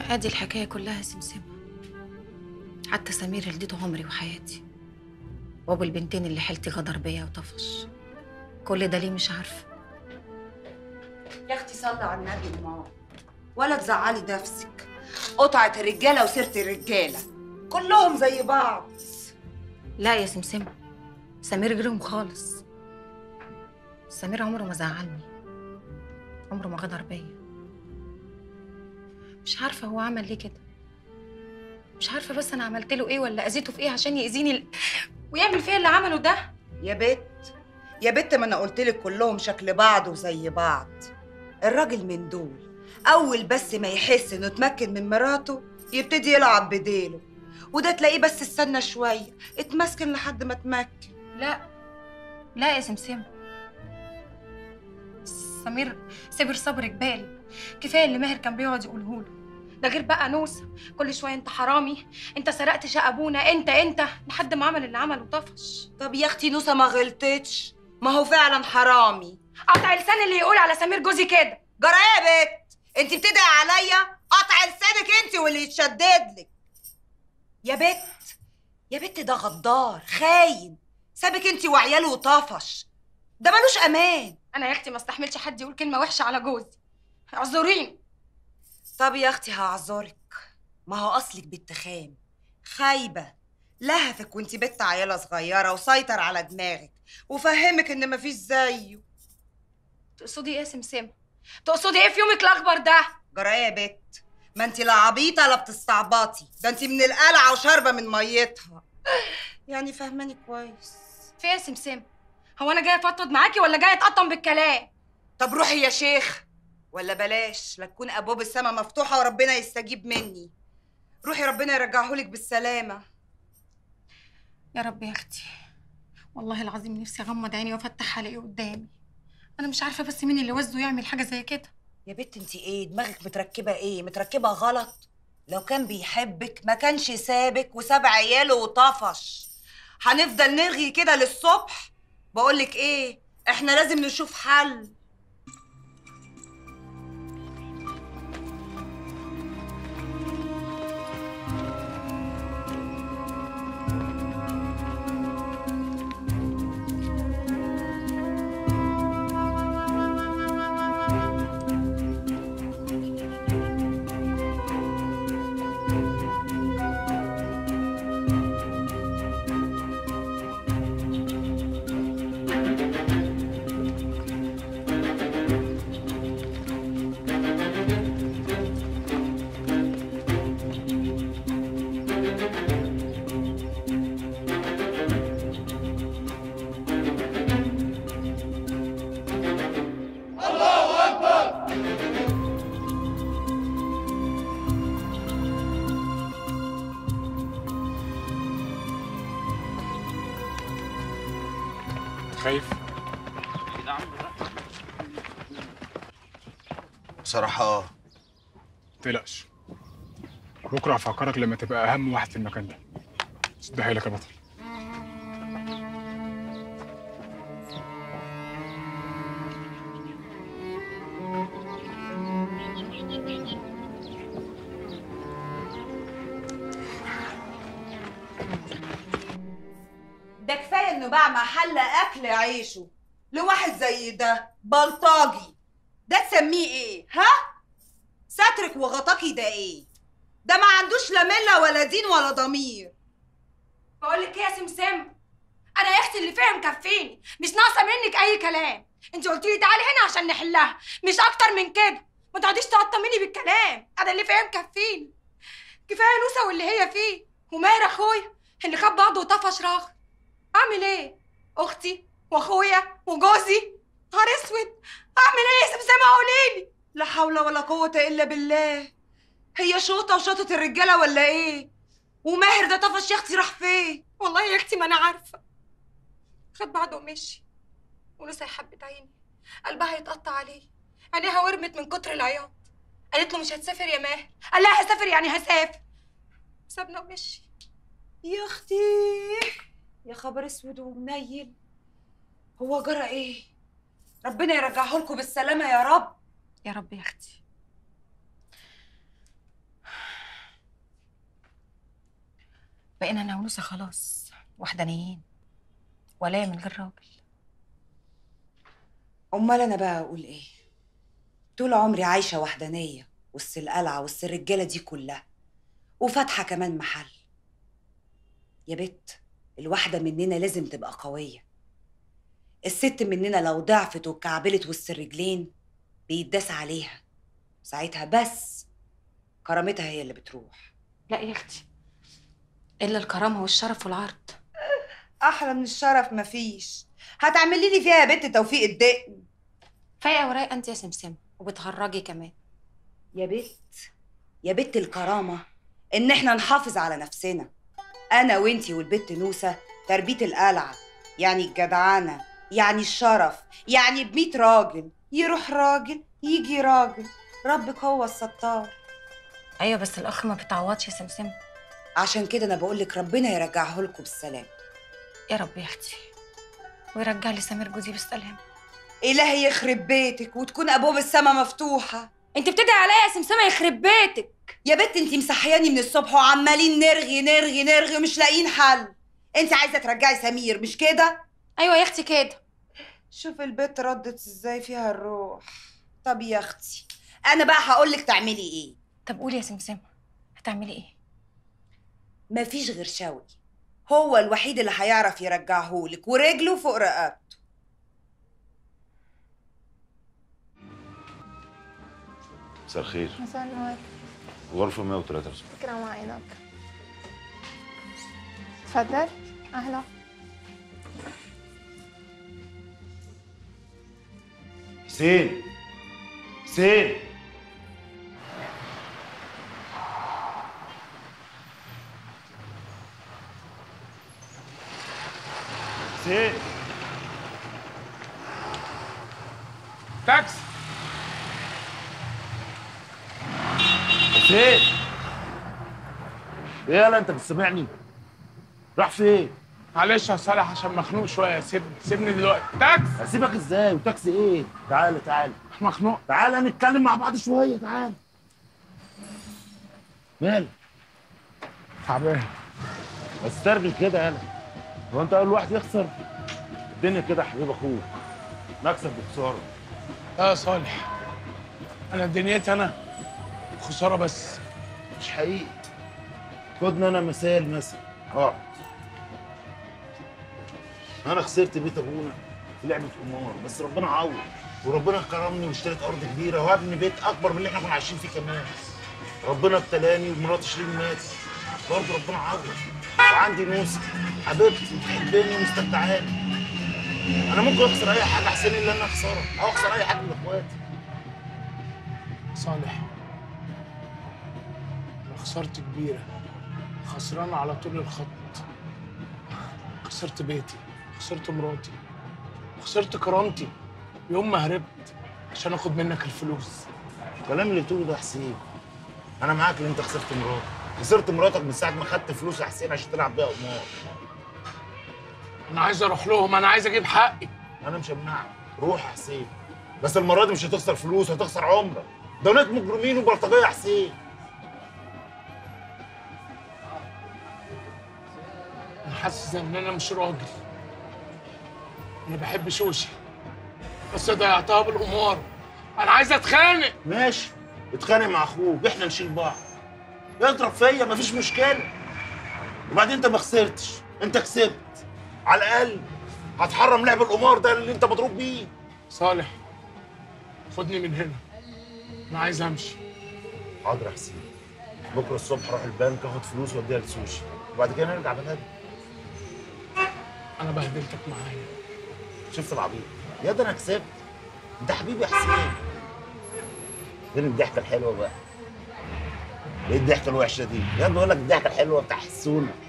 ادي الحكايه كلها سمسمه حتى سمير هلدته عمري وحياتي وابو البنتين اللي حيلتي غدر بيا وطفش كل ده ليه مش عارفه يا اختي صلي على النبي امال ولا تزعلي نفسك قطعة الرجالة وسيرة الرجالة كلهم زي بعض لا يا سمسمه سمير غيرهم خالص سمير عمره ما زعلني عمره ما غدر بيا مش عارفه هو عمل ليه كده مش عارفه بس انا عملت له ايه ولا اذيته في ايه عشان يأذيني ال- ويعمل فيا اللي عمله ده يا بت يا بت ما انا قلت لك كلهم شكل بعض وزي بعض الراجل من دول اول بس ما يحس انه اتمكن من مراته يبتدي يلعب بديله وده تلاقيه بس استنى شويه اتمسكن لحد ما اتمكن لا لا يا سمسمة سمير صبر صبر جبال كفايه اللي ماهر كان بيقعد يقوله له ده غير بقى نوسه كل شويه انت حرامي انت سرقت شقه ابونا انت انت لحد ما عمل اللي عمله وطفش طب يا اختي نوسه ما غلطتش ما هو فعلا حرامي قطع لسان اللي يقول على سمير جوزي كده جرى ايه يا بت انت بتدعي عليا قطع لسانك انت واللي يتشدد لك يا بت يا بت ده غدار خاين سابك انت وعياله وطفش ده ملوش امان انا يا اختي ما استحملش حد يقول كلمه وحشه على جوزي اعذريني طب يا اختي هعذرك ما هو اصلك بنت خام خايبه لهفك وانت بنت عياله صغيره وسيطر على دماغك وفهمك ان مفيش زيه تقصدي ايه يا سمسمة تقصدي ايه في يومك الاخبر ده جرى ايه يا بت ما انت لا عبيطه لا بتستعبطي ده انت من القلعه وشاربه من ميتها يعني فهماني كويس في ايه يا سمسمة هو انا جايه افضفض معاكي ولا جايه اتقطم بالكلام طب روحي يا شيخ ولا بلاش لا تكون ابواب السما مفتوحه وربنا يستجيب مني روحي ربنا يرجعهولك بالسلامه يا رب يا اختي والله العظيم نفسي اغمض عيني وافتح الاقيه قدامي انا مش عارفه بس مين اللي وزه يعمل حاجه زي كده يا بت انت ايه دماغك متركبه ايه متركبه غلط لو كان بيحبك ما كانش سابك وساب عياله وطفش هنفضل نرغي كده للصبح بقولك ايه احنا لازم نشوف حل خايف بصراحة اه تقلقش بكره هفكرك لما تبقى اهم واحد في المكان ده ده لك يا بطل ده كفايه انه باع محل اكل عيشه لواحد زي ده بلطجي ده تسميه ايه ها سترك وغطاكي ده ايه ده ما عندوش لا مله ولا دين ولا ضمير بقول لك ايه يا سمسم انا يا اختي اللي فيها مكفيني مش ناقصه منك اي كلام انت قلت لي تعالي هنا عشان نحلها مش اكتر من كده ما تقعديش تقطميني بالكلام انا اللي فيها مكفيني كفايه نوسه واللي هي فيه وماهر اخويا اللي خد بعضه وطفش راخ اعمل ايه اختي واخويا وجوزي نهار اسود اعمل ايه يا سمسمه قولي لي لا حول ولا قوه الا بالله هي شوطه وشوطه الرجاله ولا ايه وماهر ده طفش يا اختي راح فين والله يا اختي ما انا عارفه خد بعضه ومشي ونوسه حبت عيني قلبها يتقطع عليه عينيها ورمت من كتر العياط قالت له مش هتسافر يا ماهر قال لها هسافر يعني هسافر سابنا ومشي يا اختي يا خبر اسود ومنيل هو جرى ايه ربنا يرجعه لكم بالسلامه يا رب يا رب يا اختي بقينا انا ونوسة خلاص وحدانيين ولا من غير راجل امال انا بقى اقول ايه طول عمري عايشه وحدانيه وسط القلعه وسط الرجاله دي كلها وفاتحه كمان محل يا بت الواحده مننا لازم تبقى قويه الست مننا لو ضعفت واتكعبلت وسط الرجلين بيتداس عليها ساعتها بس كرامتها هي اللي بتروح لا يا اختي الا الكرامه والشرف والعرض احلى من الشرف مفيش هتعملي لي فيها يا بنت توفيق الدقن فايقه ورايقه انت يا سمسمه وبتهرجي كمان يا بت يا بت الكرامه ان احنا نحافظ على نفسنا انا وانتي والبت نوسه تربيه القلعه يعني الجدعنه يعني الشرف يعني بميت راجل يروح راجل يجي راجل ربك هو الستار ايوه بس الاخ ما بيتعوضش يا سمسمه عشان كده انا بقول لك ربنا يرجعه لكم بالسلام يا رب يا اختي ويرجع لي سمير جوزي بالسلامه الهي يخرب بيتك وتكون ابواب السما مفتوحه انت بتدعي عليا يا سمسمه يخرب بيتك يا بت انتي مصحياني من الصبح وعمالين نرغي نرغي نرغي ومش لاقيين حل انت عايزه ترجعي سمير مش كده ايوه يا اختي كده شوف البت ردت ازاي فيها الروح طب يا اختي انا بقى هقول لك تعملي ايه طب قولي يا سمسمه هتعملي ايه مفيش غير شوقي هو الوحيد اللي هيعرف يرجعهولك ورجله فوق رقبته مساء الخير مساء النور غرفة 103 بس تكرم عينك تفضل أهلا حسين حسين حسين تاكس حسين ايه يالا انت بتسمعني راح فين معلش يا صالح عشان مخنوق شويه سيبني سيبني دلوقتي تاكس هسيبك ازاي وتاكسي ايه تعالى تعالى مخنوق تعالى نتكلم مع بعض شويه تعالى مالك تعبان استرجل كده يالا هو انت اول واحد يخسر الدنيا كده يا حبيب اخوك مكسب بخساره لا يا صالح انا دنيتي انا خساره بس مش حقيقي خدنا انا مثال مثلا اقعد انا خسرت بيت ابونا في لعبه قمار بس ربنا عوض وربنا كرمني واشتريت ارض كبيره وهبني بيت اكبر من اللي احنا كنا عايشين فيه كمان ربنا ابتلاني ومراتي شيرين ماتت برضه ربنا عوض وعندي نوسه حبيبتي بتحبني ومستمتعاني انا ممكن اخسر اي حاجه احسن الا ان انا اخسرها او اخسر اي حاجه من اخواتي صالح انا خسارتي كبيره خسران على طول الخط خسرت بيتي خسرت مراتي خسرت كرامتي يوم ما هربت عشان اخد منك الفلوس الكلام اللي بتقوله ده يا حسين انا معاك ان انت خسرت مراتك خسرت مراتك من ساعه ما خدت فلوس يا حسين عشان تلعب بيها قمار انا عايز اروح لهم انا عايز اجيب حقي انا مش همنعك روح يا حسين بس المره دي مش هتخسر فلوس هتخسر عمرك ده ناس مجرمين وبلطجيه يا حسين انا حاسس ان انا مش راجل انا بحب شوشي بس ضيعتها بالقمار انا عايز اتخانق ماشي اتخانق مع اخوك احنا نشيل بعض اضرب فيا مفيش مشكله وبعدين انت ما خسرتش انت كسبت على الاقل هتحرم لعب القمار ده اللي انت مضروب بيه صالح خدني من هنا انا عايز امشي حاضر يا حسين بكره الصبح اروح البنك اخد فلوس واديها لسوشي وبعد كده نرجع بلدنا انا بهدلتك معايا شفت العبيط يا ده انا كسبت انت حبيبي يا حسين فين الضحكه الحلوه بقى ايه الضحكه الوحشه دي يا بقول لك الضحكه الحلوه بتاع حسونه